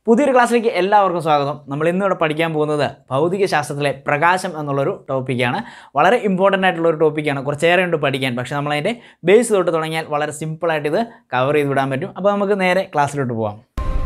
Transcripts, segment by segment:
പുതിയൊരു ക്ലാസ്സിലേക്ക് എല്ലാവർക്കും സ്വാഗതം നമ്മൾ ഇന്നിവിടെ പഠിക്കാൻ പോകുന്നത് ഭൗതിക ശാസ്ത്രത്തിലെ പ്രകാശം എന്നുള്ളൊരു ടോപ്പിക്കാണ് വളരെ ഇമ്പോർട്ടൻ്റ് ആയിട്ടുള്ള ഒരു ടോപ്പിക്കാണ് കുറച്ചേറെ ഉണ്ട് പഠിക്കാൻ പക്ഷേ നമ്മളതിൻ്റെ ബേസ് തൊട്ട് തുടങ്ങിയാൽ വളരെ സിമ്പിളായിട്ട് ഇത് കവർ ചെയ്ത് വിടാൻ പറ്റും അപ്പോൾ നമുക്ക് നേരെ ക്ലാസ്സിലോട്ട് പോകാം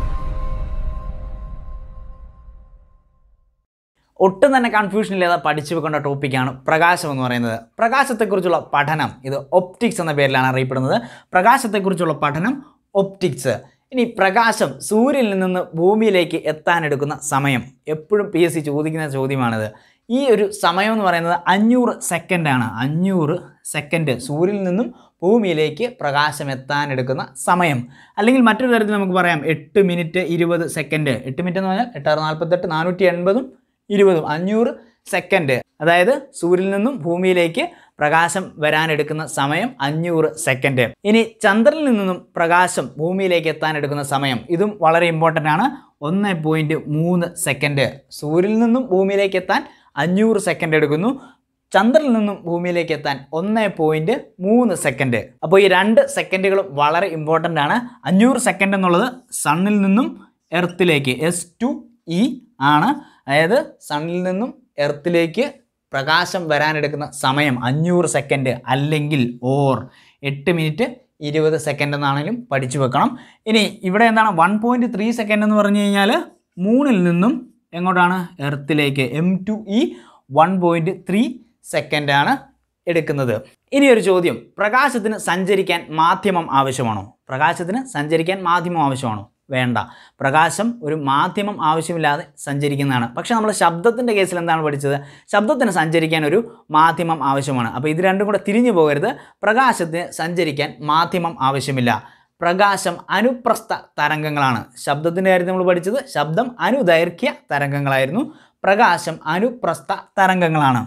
ഒട്ടും തന്നെ കൺഫ്യൂഷൻ ഇല്ലാതെ പഠിച്ചു വെക്കേണ്ട ടോപ്പിക്കാണ് പ്രകാശം എന്ന് പറയുന്നത് പ്രകാശത്തെക്കുറിച്ചുള്ള പഠനം ഇത് ഒപ്റ്റിക്സ് എന്ന പേരിലാണ് അറിയപ്പെടുന്നത് പ്രകാശത്തെക്കുറിച്ചുള്ള പഠനം ഒപ്റ്റിക്സ് ഇനി പ്രകാശം സൂര്യനിൽ നിന്ന് ഭൂമിയിലേക്ക് എത്താനെടുക്കുന്ന സമയം എപ്പോഴും പി എസ് സി ചോദിക്കുന്ന ചോദ്യമാണിത് ഈ ഒരു സമയം എന്ന് പറയുന്നത് അഞ്ഞൂറ് സെക്കൻഡാണ് അഞ്ഞൂറ് സെക്കൻഡ് സൂര്യനിൽ നിന്നും ഭൂമിയിലേക്ക് പ്രകാശം എത്താനെടുക്കുന്ന സമയം അല്ലെങ്കിൽ മറ്റൊരു തരത്തിൽ നമുക്ക് പറയാം എട്ട് മിനിറ്റ് ഇരുപത് സെക്കൻഡ് എട്ട് മിനിറ്റ് എന്ന് പറഞ്ഞാൽ എട്ടാറ് നാൽപ്പത്തെട്ട് നാനൂറ്റി എൺപതും ഇരുപതും അഞ്ഞൂറ് സെക്കൻഡ് അതായത് സൂര്യനിൽ നിന്നും ഭൂമിയിലേക്ക് പ്രകാശം വരാനെടുക്കുന്ന സമയം അഞ്ഞൂറ് സെക്കൻഡ് ഇനി ചന്ദ്രനിൽ നിന്നും പ്രകാശം ഭൂമിയിലേക്ക് എത്താൻ എടുക്കുന്ന സമയം ഇതും വളരെ ഇമ്പോർട്ടൻ്റ് ആണ് ഒന്ന് പോയിൻറ്റ് മൂന്ന് സെക്കൻഡ് സൂര്യനിൽ നിന്നും ഭൂമിയിലേക്ക് എത്താൻ അഞ്ഞൂറ് സെക്കൻഡ് എടുക്കുന്നു ചന്ദ്രനിൽ നിന്നും ഭൂമിയിലേക്ക് എത്താൻ ഒന്ന് പോയിൻറ്റ് മൂന്ന് സെക്കൻഡ് അപ്പോൾ ഈ രണ്ട് സെക്കൻഡുകളും വളരെ ഇമ്പോർട്ടൻ്റ് ആണ് അഞ്ഞൂറ് സെക്കൻഡ് എന്നുള്ളത് സണ്ണിൽ നിന്നും എർത്തിലേക്ക് എസ് ടു ഇ ആണ് അതായത് സണ്ണിൽ നിന്നും എർത്തിലേക്ക് പ്രകാശം വരാനെടുക്കുന്ന സമയം അഞ്ഞൂറ് സെക്കൻഡ് അല്ലെങ്കിൽ ഓർ എട്ട് മിനിറ്റ് ഇരുപത് സെക്കൻഡ് എന്നാണെങ്കിലും പഠിച്ചു വെക്കണം ഇനി ഇവിടെ എന്താണ് വൺ പോയിൻറ്റ് ത്രീ സെക്കൻഡ് എന്ന് പറഞ്ഞു കഴിഞ്ഞാൽ മൂണിൽ നിന്നും എങ്ങോട്ടാണ് എർത്തിലേക്ക് M to E one point three സെക്കൻഡാണ് എടുക്കുന്നത് ഇനി ഒരു ചോദ്യം പ്രകാശത്തിന് സഞ്ചരിക്കാൻ മാധ്യമം ആവശ്യമാണോ പ്രകാശത്തിന് സഞ്ചരിക്കാൻ മാധ്യമം ആവശ്യമാണോ വേണ്ട പ്രകാശം ഒരു മാധ്യമം ആവശ്യമില്ലാതെ സഞ്ചരിക്കുന്നതാണ് പക്ഷേ നമ്മൾ ശബ്ദത്തിൻ്റെ കേസിൽ എന്താണ് പഠിച്ചത് ശബ്ദത്തിന് സഞ്ചരിക്കാൻ ഒരു മാധ്യമം ആവശ്യമാണ് അപ്പോൾ ഇത് രണ്ടും കൂടെ തിരിഞ്ഞു പോകരുത് പ്രകാശത്തിന് സഞ്ചരിക്കാൻ മാധ്യമം ആവശ്യമില്ല പ്രകാശം അനുപ്രസ്ഥ തരംഗങ്ങളാണ് ശബ്ദത്തിൻ്റെ കാര്യത്തിൽ നമ്മൾ പഠിച്ചത് ശബ്ദം അനുദൈർഘ്യ തരംഗങ്ങളായിരുന്നു പ്രകാശം അനുപ്രസ്ഥ തരംഗങ്ങളാണ്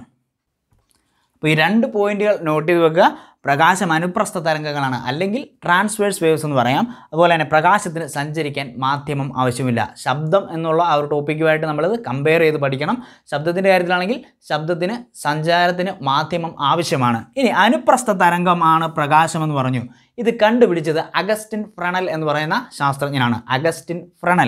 അപ്പോൾ ഈ രണ്ട് പോയിന്റുകൾ നോട്ട് ചെയ്ത് വെക്കുക പ്രകാശം അനുപ്രസ്ഥ തരംഗങ്ങളാണ് അല്ലെങ്കിൽ ട്രാൻസ്വേഴ്സ് വേവ്സ് എന്ന് പറയാം അതുപോലെ തന്നെ പ്രകാശത്തിന് സഞ്ചരിക്കാൻ മാധ്യമം ആവശ്യമില്ല ശബ്ദം എന്നുള്ള ആ ഒരു ടോപ്പിക്കുമായിട്ട് നമ്മളത് കമ്പയർ ചെയ്ത് പഠിക്കണം ശബ്ദത്തിൻ്റെ കാര്യത്തിലാണെങ്കിൽ ശബ്ദത്തിന് സഞ്ചാരത്തിന് മാധ്യമം ആവശ്യമാണ് ഇനി അനുപ്രസ്ഥ തരംഗമാണ് പ്രകാശം എന്ന് പറഞ്ഞു ഇത് കണ്ടുപിടിച്ചത് അഗസ്റ്റിൻ ഫ്രണൽ എന്ന് പറയുന്ന ശാസ്ത്രജ്ഞനാണ് അഗസ്റ്റിൻ ഫ്രണൽ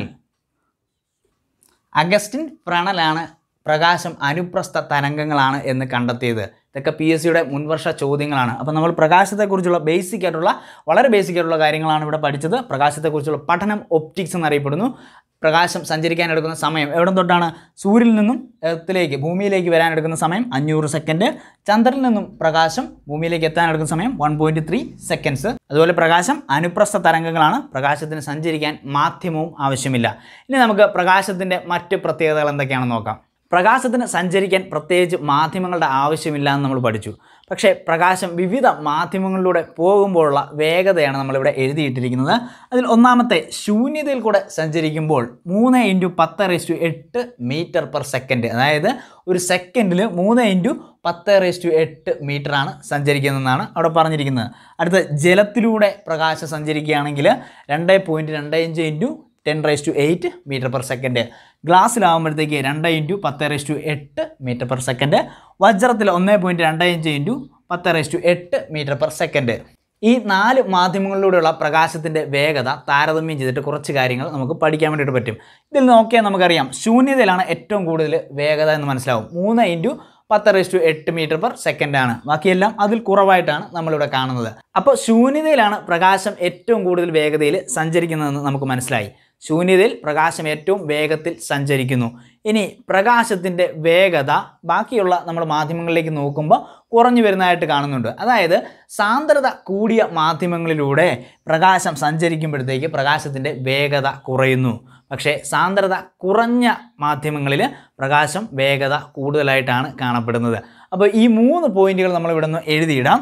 അഗസ്റ്റിൻ ഫ്രണലാണ് പ്രകാശം അനുപ്രസ്ഥ തരംഗങ്ങളാണ് എന്ന് കണ്ടെത്തിയത് ഇതൊക്കെ പി എസ് സിയുടെ മുൻവർഷ ചോദ്യങ്ങളാണ് അപ്പോൾ നമ്മൾ പ്രകാശത്തെക്കുറിച്ചുള്ള ബേസിക് ആയിട്ടുള്ള വളരെ ബേസിക് ആയിട്ടുള്ള കാര്യങ്ങളാണ് ഇവിടെ പഠിച്ചത് പ്രകാശത്തെക്കുറിച്ചുള്ള പഠനം ഒപ്റ്റിക്സ് എന്നറിയപ്പെടുന്നു പ്രകാശം സഞ്ചരിക്കാൻ എടുക്കുന്ന സമയം എവിടെ തൊട്ടാണ് സൂര്യനിൽ നിന്നും എർത്തിലേക്ക് ഭൂമിയിലേക്ക് വരാൻ എടുക്കുന്ന സമയം അഞ്ഞൂറ് സെക്കൻഡ് ചന്ദ്രനിൽ നിന്നും പ്രകാശം ഭൂമിയിലേക്ക് എത്താൻ എടുക്കുന്ന സമയം വൺ പോയിൻറ്റ് ത്രീ സെക്കൻഡ്സ് അതുപോലെ പ്രകാശം അനുപ്രസ്ഥ തരംഗങ്ങളാണ് പ്രകാശത്തിന് സഞ്ചരിക്കാൻ മാധ്യമവും ആവശ്യമില്ല ഇനി നമുക്ക് പ്രകാശത്തിൻ്റെ മറ്റ് പ്രത്യേകതകൾ എന്തൊക്കെയാണെന്ന് നോക്കാം പ്രകാശത്തിന് സഞ്ചരിക്കാൻ പ്രത്യേകിച്ച് മാധ്യമങ്ങളുടെ ആവശ്യമില്ല എന്ന് നമ്മൾ പഠിച്ചു പക്ഷേ പ്രകാശം വിവിധ മാധ്യമങ്ങളിലൂടെ പോകുമ്പോഴുള്ള വേഗതയാണ് നമ്മളിവിടെ എഴുതിയിട്ടിരിക്കുന്നത് അതിൽ ഒന്നാമത്തെ ശൂന്യതയിൽ കൂടെ സഞ്ചരിക്കുമ്പോൾ മൂന്ന് ഇൻറ്റു പത്ത് റേസ് എട്ട് മീറ്റർ പെർ സെക്കൻഡ് അതായത് ഒരു സെക്കൻഡിൽ മൂന്ന് ഇൻറ്റു പത്ത് റേസ് ടു എട്ട് മീറ്ററാണ് സഞ്ചരിക്കുന്നതെന്നാണ് അവിടെ പറഞ്ഞിരിക്കുന്നത് അടുത്ത ജലത്തിലൂടെ പ്രകാശം സഞ്ചരിക്കുകയാണെങ്കിൽ രണ്ട് പോയിൻറ്റ് രണ്ട് അഞ്ച് into ten raise to eight metre per second ഗ്ലാസ്സിലാകുമ്പോഴത്തേക്ക് രണ്ട് ഇൻറ്റു പത്ത് റേസ് ടു എട്ട് മീറ്റർ പെർ സെക്കൻഡ് വജ്രത്തിൽ ഒന്ന് പോയിൻറ്റ് രണ്ട് അഞ്ച് ഇൻറ്റു പത്ത് റേസ് ടു എട്ട് മീറ്റർ പെർ സെക്കൻഡ് ഈ നാല് മാധ്യമങ്ങളിലൂടെയുള്ള പ്രകാശത്തിൻ്റെ വേഗത താരതമ്യം ചെയ്തിട്ട് കുറച്ച് കാര്യങ്ങൾ നമുക്ക് പഠിക്കാൻ വേണ്ടിയിട്ട് പറ്റും ഇതിൽ നോക്കിയാൽ നമുക്കറിയാം ശൂന്യതയിലാണ് ഏറ്റവും കൂടുതൽ വേഗത എന്ന് മനസ്സിലാവും മൂന്ന് ഇൻറ്റു പത്ത് റേസ് ടു എട്ട് മീറ്റർ പെർ സെക്കൻഡ് ആണ് ബാക്കിയെല്ലാം അതിൽ കുറവായിട്ടാണ് നമ്മളിവിടെ കാണുന്നത് അപ്പോൾ ശൂന്യതയിലാണ് പ്രകാശം ഏറ്റവും കൂടുതൽ വേഗതയിൽ സഞ്ചരിക്കുന്നതെന്ന് നമുക്ക് മനസ്സിലായി ശൂന്യതയിൽ പ്രകാശം ഏറ്റവും വേഗത്തിൽ സഞ്ചരിക്കുന്നു ഇനി പ്രകാശത്തിൻ്റെ വേഗത ബാക്കിയുള്ള നമ്മൾ മാധ്യമങ്ങളിലേക്ക് നോക്കുമ്പോൾ കുറഞ്ഞു വരുന്നതായിട്ട് കാണുന്നുണ്ട് അതായത് സാന്ദ്രത കൂടിയ മാധ്യമങ്ങളിലൂടെ പ്രകാശം സഞ്ചരിക്കുമ്പോഴത്തേക്ക് പ്രകാശത്തിൻ്റെ വേഗത കുറയുന്നു പക്ഷേ സാന്ദ്രത കുറഞ്ഞ മാധ്യമങ്ങളിൽ പ്രകാശം വേഗത കൂടുതലായിട്ടാണ് കാണപ്പെടുന്നത് അപ്പോൾ ഈ മൂന്ന് പോയിന്റുകൾ നമ്മൾ ഇവിടെ നിന്ന് എഴുതിയിടാം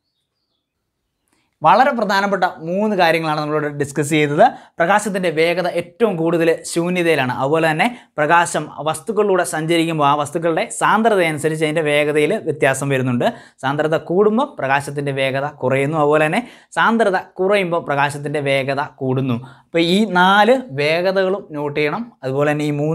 വളരെ പ്രധാനപ്പെട്ട മൂന്ന് കാര്യങ്ങളാണ് നമ്മളിവിടെ ഡിസ്കസ് ചെയ്തത് പ്രകാശത്തിൻ്റെ വേഗത ഏറ്റവും കൂടുതൽ ശൂന്യതയിലാണ് അതുപോലെ തന്നെ പ്രകാശം വസ്തുക്കളിലൂടെ സഞ്ചരിക്കുമ്പോൾ ആ വസ്തുക്കളുടെ സാന്ദ്രത അനുസരിച്ച് അതിൻ്റെ വേഗതയിൽ വ്യത്യാസം വരുന്നുണ്ട് സാന്ദ്രത കൂടുമ്പോൾ പ്രകാശത്തിൻ്റെ വേഗത കുറയുന്നു അതുപോലെ തന്നെ സാന്ദ്രത കുറയുമ്പോൾ പ്രകാശത്തിൻ്റെ വേഗത കൂടുന്നു അപ്പോൾ ഈ നാല് വേഗതകളും നോട്ട് ചെയ്യണം അതുപോലെ തന്നെ ഈ മൂന്ന്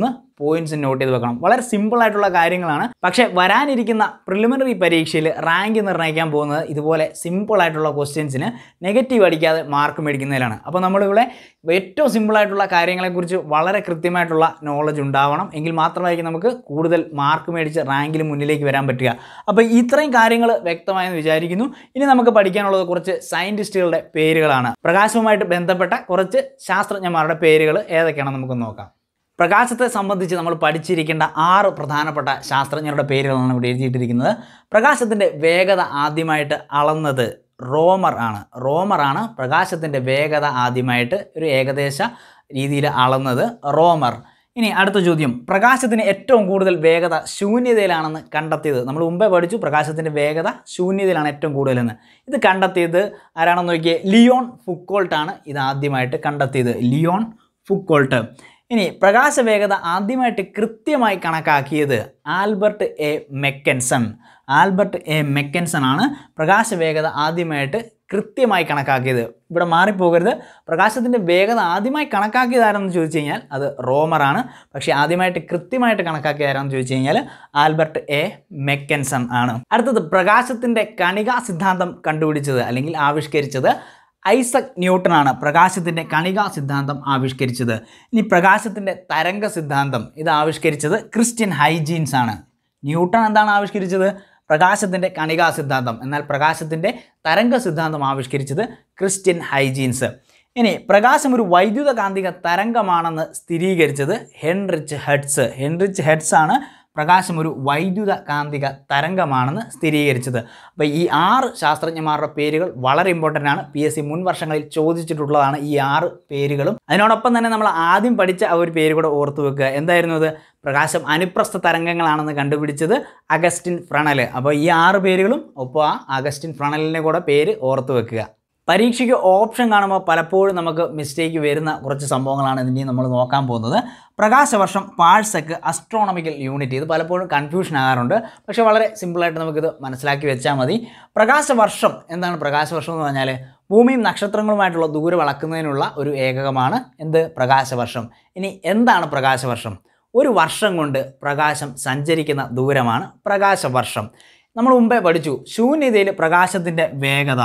പോയിന്റ്സ് നോട്ട് ചെയ്ത് വെക്കണം വളരെ സിമ്പിൾ ആയിട്ടുള്ള കാര്യങ്ങളാണ് പക്ഷേ വരാനിരിക്കുന്ന പ്രിലിമിനറി പരീക്ഷയിൽ റാങ്ക് നിർണ്ണയിക്കാൻ പോകുന്നത് ഇതുപോലെ സിമ്പിൾ ആയിട്ടുള്ള ക്വസ്റ്റ്യൻസിന് നെഗറ്റീവ് അടിക്കാതെ മാർക്ക് മേടിക്കുന്നതിലാണ് അപ്പോൾ നമ്മളിവിടെ ഏറ്റവും സിമ്പിൾ ആയിട്ടുള്ള കാര്യങ്ങളെക്കുറിച്ച് വളരെ കൃത്യമായിട്ടുള്ള നോളജ് ഉണ്ടാവണം എങ്കിൽ മാത്രമായിരിക്കും നമുക്ക് കൂടുതൽ മാർക്ക് മേടിച്ച് റാങ്കിൽ മുന്നിലേക്ക് വരാൻ പറ്റുക അപ്പോൾ ഇത്രയും കാര്യങ്ങൾ വ്യക്തമായെന്ന് വിചാരിക്കുന്നു ഇനി നമുക്ക് പഠിക്കാനുള്ളത് കുറച്ച് സയൻറ്റിസ്റ്റുകളുടെ പേരുകളാണ് പ്രകാശവുമായിട്ട് ബന്ധപ്പെട്ട കുറച്ച് ശാസ്ത്രജ്ഞന്മാരുടെ പേരുകൾ ഏതൊക്കെയാണെന്ന് നമുക്ക് നോക്കാം പ്രകാശത്തെ സംബന്ധിച്ച് നമ്മൾ പഠിച്ചിരിക്കേണ്ട ആറ് പ്രധാനപ്പെട്ട ശാസ്ത്രജ്ഞരുടെ പേരുകളാണ് ഇവിടെ എഴുതിയിട്ടിരിക്കുന്നത് പ്രകാശത്തിൻ്റെ വേഗത ആദ്യമായിട്ട് അളന്നത് റോമർ ആണ് റോമറാണ് പ്രകാശത്തിൻ്റെ വേഗത ആദ്യമായിട്ട് ഒരു ഏകദേശ രീതിയിൽ അളന്നത് റോമർ ഇനി അടുത്ത ചോദ്യം പ്രകാശത്തിന് ഏറ്റവും കൂടുതൽ വേഗത ശൂന്യതയിലാണെന്ന് കണ്ടെത്തിയത് നമ്മൾ മുമ്പേ പഠിച്ചു പ്രകാശത്തിൻ്റെ വേഗത ശൂന്യതയിലാണ് ഏറ്റവും കൂടുതലെന്ന് ഇത് കണ്ടെത്തിയത് ആരാണെന്ന് നോക്കിയേ ലിയോൺ ഫുക്കോൾട്ടാണ് ഇത് ആദ്യമായിട്ട് കണ്ടെത്തിയത് ലിയോൺ ഫുക്കോൾട്ട് ഇനി പ്രകാശ വേഗത ആദ്യമായിട്ട് കൃത്യമായി കണക്കാക്കിയത് Albert A Michelson Albert A Michelson ആണ് പ്രകാശ വേഗത ആദ്യമായിട്ട് കൃത്യമായി കണക്കാക്കിയത് ഇവിടെ മാറിപ്പോകരുത് പ്രകാശത്തിൻ്റെ വേഗത ആദ്യമായി കണക്കാക്കിയത് ആരെന്ന് ചോദിച്ചു കഴിഞ്ഞാൽ അത് റോമറാണ് പക്ഷേ ആദ്യമായിട്ട് കൃത്യമായിട്ട് കണക്കാക്കിയത് ആരാണെന്ന് ചോദിച്ചു കഴിഞ്ഞാൽ ആൽബർട്ട് എ മെക്കൻസൺ ആണ് അടുത്തത് പ്രകാശത്തിൻ്റെ കണികാ സിദ്ധാന്തം കണ്ടുപിടിച്ചത് അല്ലെങ്കിൽ ആവിഷ്കരിച്ചത് ഐസക് ന്യൂട്ടൺ ആണ് പ്രകാശത്തിൻ്റെ കണികാ സിദ്ധാന്തം ആവിഷ്കരിച്ചത് ഇനി പ്രകാശത്തിൻ്റെ തരംഗ സിദ്ധാന്തം ഇത് ആവിഷ്കരിച്ചത് ക്രിസ്ത്യൻ ഹൈജീൻസ് ആണ് ന്യൂട്ടൺ എന്താണ് ആവിഷ്കരിച്ചത് പ്രകാശത്തിൻ്റെ കണികാ സിദ്ധാന്തം എന്നാൽ പ്രകാശത്തിൻ്റെ തരംഗ സിദ്ധാന്തം ആവിഷ്കരിച്ചത് ക്രിസ്ത്യൻ ഹൈജീൻസ് ഇനി പ്രകാശം ഒരു വൈദ്യുത കാന്തിക തരംഗമാണെന്ന് സ്ഥിരീകരിച്ചത് ഹെൻറിച്ച് ഹെഡ്സ് ഹെൻറിച്ച് ഹെഡ്സ് ആണ് പ്രകാശം ഒരു വൈദ്യുത കാന്തിക തരംഗമാണെന്ന് സ്ഥിരീകരിച്ചത് അപ്പോൾ ഈ ആറ് ശാസ്ത്രജ്ഞന്മാരുടെ പേരുകൾ വളരെ ഇമ്പോർട്ടൻ്റ് ആണ് പി എസ് സി മുൻ വർഷങ്ങളിൽ ചോദിച്ചിട്ടുള്ളതാണ് ഈ ആറ് പേരുകളും അതിനോടൊപ്പം തന്നെ നമ്മൾ ആദ്യം പഠിച്ച ആ ഒരു പേര് കൂടെ ഓർത്തു വെക്കുക എന്തായിരുന്നു അത് പ്രകാശം അനുപ്രസ്ഥ തരംഗങ്ങളാണെന്ന് കണ്ടുപിടിച്ചത് അഗസ്റ്റിൻ ഫ്രണൽ അപ്പോൾ ഈ ആറ് പേരുകളും ഒപ്പം ആ അഗസ്റ്റിൻ ഫ്രണലിനെ കൂടെ പേര് ഓർത്തു വെക്കുക പരീക്ഷയ്ക്ക് ഓപ്ഷൻ കാണുമ്പോൾ പലപ്പോഴും നമുക്ക് മിസ്റ്റേക്ക് വരുന്ന കുറച്ച് സംഭവങ്ങളാണ് ഇതിൻ്റെ നമ്മൾ നോക്കാൻ പോകുന്നത് പ്രകാശവർഷം പാഴ്സക്ക് അസ്ട്രോണമിക്കൽ യൂണിറ്റ് ഇത് പലപ്പോഴും കൺഫ്യൂഷൻ ആകാറുണ്ട് പക്ഷേ വളരെ സിമ്പിളായിട്ട് നമുക്കിത് മനസ്സിലാക്കി വെച്ചാൽ മതി പ്രകാശവർഷം എന്താണ് പ്രകാശവർഷം എന്ന് പറഞ്ഞാൽ ഭൂമിയും നക്ഷത്രങ്ങളുമായിട്ടുള്ള ദൂരം അളക്കുന്നതിനുള്ള ഒരു ഏകകമാണ് എന്ത് പ്രകാശവർഷം ഇനി എന്താണ് പ്രകാശവർഷം ഒരു വർഷം കൊണ്ട് പ്രകാശം സഞ്ചരിക്കുന്ന ദൂരമാണ് പ്രകാശവർഷം നമ്മൾ മുമ്പേ പഠിച്ചു ശൂന്യതയിൽ പ്രകാശത്തിൻ്റെ വേഗത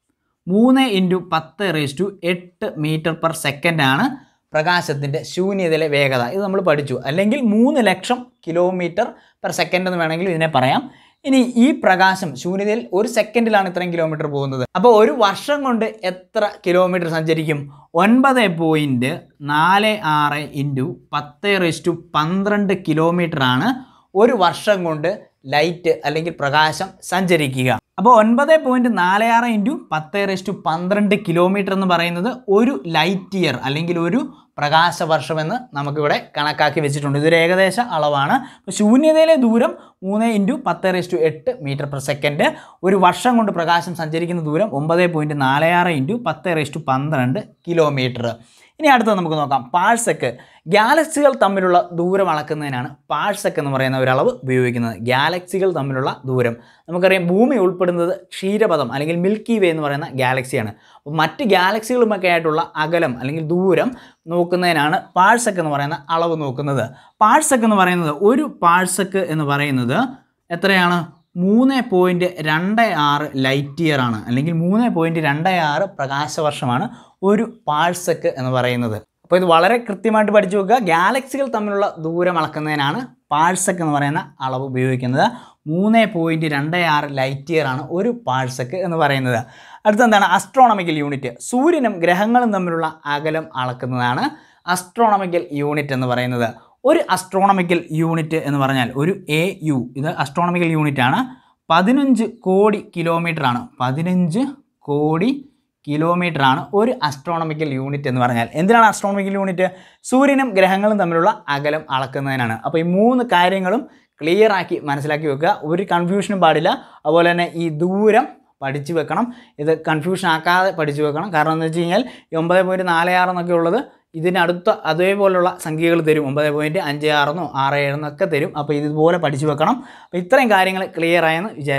മൂന്ന് ഇൻറ്റു പത്ത് റേസ് ടു എട്ട് മീറ്റർ പെർ സെക്കൻഡാണ് പ്രകാശത്തിൻ്റെ ശൂന്യതയിലെ വേഗത ഇത് നമ്മൾ പഠിച്ചു അല്ലെങ്കിൽ മൂന്ന് ലക്ഷം കിലോമീറ്റർ പെർ സെക്കൻഡ് എന്ന് വേണമെങ്കിൽ ഇതിനെ പറയാം ഇനി ഈ പ്രകാശം ശൂന്യതയിൽ ഒരു സെക്കൻഡിലാണ് ഇത്രയും കിലോമീറ്റർ പോകുന്നത് അപ്പോൾ ഒരു വർഷം കൊണ്ട് എത്ര കിലോമീറ്റർ സഞ്ചരിക്കും ഒൻപത് പോയിൻറ്റ് നാല് ആറ് ഇൻറ്റു പത്ത് റേസ് ടു പന്ത്രണ്ട് കിലോമീറ്ററാണ് ഒരു വർഷം കൊണ്ട് ലൈറ്റ് അല്ലെങ്കിൽ പ്രകാശം സഞ്ചരിക്കുക അപ്പോൾ ഒൻപത് പോയിൻറ്റ് നാല് ആറ് ഇൻറ്റു പത്ത് റേസ് ടു പന്ത്രണ്ട് കിലോമീറ്റർ എന്ന് പറയുന്നത് ഒരു ലൈറ്റ് ഇയർ അല്ലെങ്കിൽ ഒരു പ്രകാശവർഷമെന്ന് നമുക്കിവിടെ കണക്കാക്കി വെച്ചിട്ടുണ്ട് ഇതൊരു ഏകദേശ അളവാണ് അപ്പോൾ ശൂന്യതയിലെ ദൂരം മൂന്ന് ഇൻറ്റു പത്ത് റേസ് ടു എട്ട് മീറ്റർ പെർ സെക്കൻഡ് ഒരു വർഷം കൊണ്ട് പ്രകാശം സഞ്ചരിക്കുന്ന ദൂരം ഒമ്പത് പോയിൻറ്റ് നാല് ആറ് ഇൻറ്റു പത്ത് റേസ് ടു പന്ത്രണ്ട് കിലോമീറ്റർ ഇനി അടുത്തത് നമുക്ക് നോക്കാം പാഴ്സക്ക് ഗാലക്സികൾ തമ്മിലുള്ള ദൂരം അളക്കുന്നതിനാണ് പാഴ്സക്ക് എന്ന് പറയുന്ന ഒരു അളവ് ഉപയോഗിക്കുന്നത് ഗാലക്സികൾ തമ്മിലുള്ള ദൂരം നമുക്കറിയാം ഭൂമി ഉൾപ്പെടുന്നത് ക്ഷീരപഥം അല്ലെങ്കിൽ മിൽക്കി വേ എന്ന് പറയുന്ന ഗാലക്സിയാണ് അപ്പോൾ മറ്റ് ഗാലക്സികളുമൊക്കെ ആയിട്ടുള്ള അകലം അല്ലെങ്കിൽ ദൂരം നോക്കുന്നതിനാണ് പാഴ്സക്ക് എന്ന് പറയുന്ന അളവ് നോക്കുന്നത് പാഴ്സക്ക് എന്ന് പറയുന്നത് ഒരു പാഴ്സക്ക് എന്ന് പറയുന്നത് എത്രയാണ് മൂന്ന് പോയിൻറ്റ് രണ്ട് ആറ് ലൈറ്റ് ഇയർ ആണ് അല്ലെങ്കിൽ മൂന്ന് പോയിൻറ്റ് രണ്ട് ആറ് പ്രകാശവർഷമാണ് ഒരു പാഴ്സക്ക് എന്ന് പറയുന്നത് അപ്പോൾ ഇത് വളരെ കൃത്യമായിട്ട് പഠിച്ചു വെക്കുക ഗാലക്സികൾ തമ്മിലുള്ള ദൂരം അളക്കുന്നതിനാണ് പാഴ്സക്ക് എന്ന് പറയുന്ന അളവ് ഉപയോഗിക്കുന്നത് മൂന്ന് പോയിൻറ്റ് രണ്ട് ആറ് ലൈറ്റ് ഇയർ ആണ് ഒരു പാഴ്സക്ക് എന്ന് പറയുന്നത് അടുത്ത എന്താണ് അസ്ട്രോണമിക്കൽ യൂണിറ്റ് സൂര്യനും ഗ്രഹങ്ങളും തമ്മിലുള്ള അകലം അളക്കുന്നതാണ് അസ്ട്രോണമിക്കൽ യൂണിറ്റ് എന്ന് പറയുന്നത് ഒരു അസ്ട്രോണമിക്കൽ യൂണിറ്റ് എന്ന് പറഞ്ഞാൽ ഒരു എ യു ഇത് അസ്ട്രോണമിക്കൽ യൂണിറ്റ് ആണ് പതിനഞ്ച് കോടി കിലോമീറ്റർ ആണ് പതിനഞ്ച് കോടി കിലോമീറ്റർ ആണ് ഒരു അസ്ട്രോണമിക്കൽ യൂണിറ്റ് എന്ന് പറഞ്ഞാൽ എന്തിനാണ് അസ്ട്രോണമിക്കൽ യൂണിറ്റ് സൂര്യനും ഗ്രഹങ്ങളും തമ്മിലുള്ള അകലം അളക്കുന്നതിനാണ് അപ്പോൾ ഈ മൂന്ന് കാര്യങ്ങളും ക്ലിയർ ആക്കി മനസ്സിലാക്കി വെക്കുക ഒരു കൺഫ്യൂഷനും പാടില്ല അതുപോലെ തന്നെ ഈ ദൂരം പഠിച്ചു വെക്കണം ഇത് കൺഫ്യൂഷൻ ആക്കാതെ പഠിച്ചു വെക്കണം കാരണം എന്ന് വെച്ച് കഴിഞ്ഞാൽ ഈ ഒമ്പത് പോയിൻറ്റ് നാല് ആറ് എന്നൊക്കെ ഉള്ളത് ഇതിനടുത്ത അതേപോലുള്ള സംഖ്യകൾ തരും ഒമ്പത് പോയിൻറ്റ് അഞ്ച് ആറെന്നോ ആറ് ഏഴെന്നൊക്കെ തരും അപ്പോൾ ഇതുപോലെ പഠിച്ചു വെക്കണം അപ്പോൾ ഇത്രയും കാര്യങ്ങൾ ക്ലിയർ ആയെന്ന് വിചാരിക്കുന്നു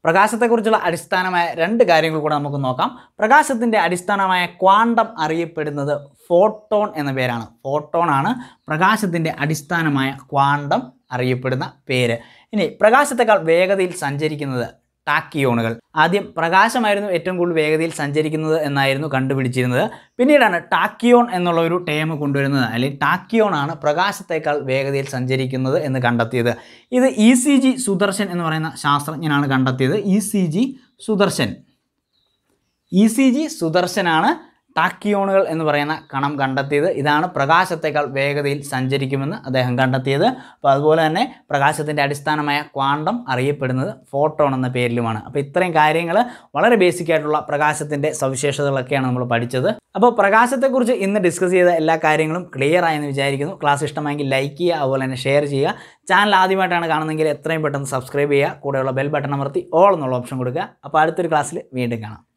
പ്രകാശത്തെക്കുറിച്ചുള്ള അടിസ്ഥാനമായ രണ്ട് കാര്യങ്ങൾ കൂടെ നമുക്ക് നോക്കാം പ്രകാശത്തിൻ്റെ അടിസ്ഥാനമായ ക്വാണ്ടം അറിയപ്പെടുന്നത് ഫോട്ടോൺ എന്ന പേരാണ് ഫോട്ടോൺ ആണ് പ്രകാശത്തിൻ്റെ അടിസ്ഥാനമായ ക്വാണ്ടം അറിയപ്പെടുന്ന പേര് ഇനി പ്രകാശത്തെക്കാൾ വേഗതയിൽ സഞ്ചരിക്കുന്നത് ടാക്കിയോണുകൾ ആദ്യം പ്രകാശമായിരുന്നു ഏറ്റവും കൂടുതൽ വേഗതയിൽ സഞ്ചരിക്കുന്നത് എന്നായിരുന്നു കണ്ടുപിടിച്ചിരുന്നത് പിന്നീടാണ് ടാക്കിയോൺ എന്നുള്ള ഒരു ടേം കൊണ്ടുവരുന്നത് അല്ലെങ്കിൽ ടാക്കിയോൺ ആണ് പ്രകാശത്തേക്കാൾ വേഗതയിൽ സഞ്ചരിക്കുന്നത് എന്ന് കണ്ടെത്തിയത് ഇത് ഇ സി ജി സുദർശൻ എന്ന് പറയുന്ന ശാസ്ത്രജ്ഞനാണ് കണ്ടെത്തിയത് E C G Sudarshan E C G സുദർശനാണ് ടാക്കിയോണുകൾ എന്ന് പറയുന്ന കണം കണ്ടെത്തിയത് ഇതാണ് പ്രകാശത്തേക്കാൾ വേഗതയിൽ സഞ്ചരിക്കുമെന്ന് അദ്ദേഹം കണ്ടെത്തിയത് അപ്പോൾ അതുപോലെ തന്നെ പ്രകാശത്തിൻ്റെ അടിസ്ഥാനമായ ക്വാണ്ടം അറിയപ്പെടുന്നത് ഫോട്ടോൺ എന്ന പേരിലുമാണ് അപ്പോൾ ഇത്രയും കാര്യങ്ങൾ വളരെ ബേസിക് ആയിട്ടുള്ള പ്രകാശത്തിൻ്റെ സവിശേഷതകളൊക്കെയാണ് നമ്മൾ പഠിച്ചത് അപ്പോൾ പ്രകാശത്തെക്കുറിച്ച് ഇന്ന് ഡിസ്കസ് ചെയ്ത എല്ലാ കാര്യങ്ങളും ക്ലിയർ ആയെന്ന് വിചാരിക്കുന്നു ക്ലാസ് ഇഷ്ടമായെങ്കിൽ ലൈക്ക് ചെയ്യുക അതുപോലെ തന്നെ ഷെയർ ചെയ്യുക ചാനൽ ആദ്യമായിട്ടാണ് കാണുന്നതെങ്കിൽ എത്രയും പെട്ടെന്ന് സബ്സ്ക്രൈബ് ചെയ്യുക കൂടെയുള്ള ബെൽ ബട്ടൺ അമർത്തി ഓൾ എന്നുള്ള ഓപ്ഷൻ കൊടുക്കുക അപ്പോൾ അടുത്തൊരു ക്ലാസ്സിൽ വീണ്ടും കാണാം